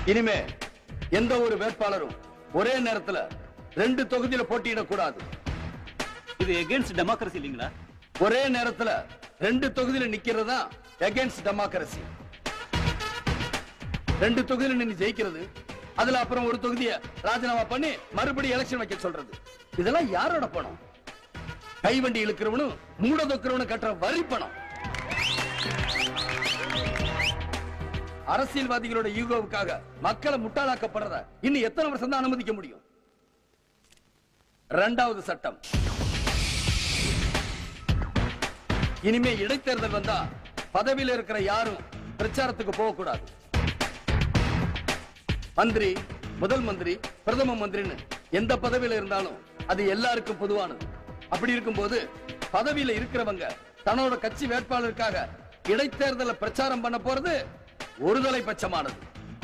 இனிமே எந்த ஒரு வேட்பாளரும் ஒரே நேரத்துல ரெண்டு தொகுதியில போட்டியிடக்கூடாது இது எகென்ஸ்ட் டெமோக்ரஸி இல்லைங்களா ஒரே நேரத்துல ரெண்டு தொகுதியில நிக்கிறது தான் அகைன்ஸ்ட் டெமோக்ரஸி ரெண்டு தொகுதியில நின்னு ஜெயிக்கிறது அதுல அப்புறம் ஒரு தொகுதிய ராஜினாமா பண்ணி மறுபடியும் எலெக்ஷன் வைக்க சொல்றது இதெல்லாம் யாரோட பணம் கைவண்டி இழுக்கிறவனும் மூட தொக்கிறவனும் கட்டுற வரி பணம் அரசியல்வாதிகளோட ஈகோவுக்காக மக்களை முட்டாளாக்கப்படுறத இன்னும் எத்தனை வருஷம் தான் அனுமதிக்க முடியும் இரண்டாவது சட்டம் இனிமே இடைத்தேர்தல் வந்தா பதவியில இருக்கிற யாரும் பிரச்சாரத்துக்கு போக கூடாது மந்திரி முதல் மந்திரி பிரதம மந்திரின்னு எந்த பதவியில இருந்தாலும் அது எல்லாருக்கும் பொதுவானது அப்படி இருக்கும்போது பதவியில இருக்கிறவங்க தன்னோட கட்சி வேட்பாளருக்காக இடைத்தேர்தல பிரச்சாரம் பண்ண போறது ஒருதலை பட்சமானது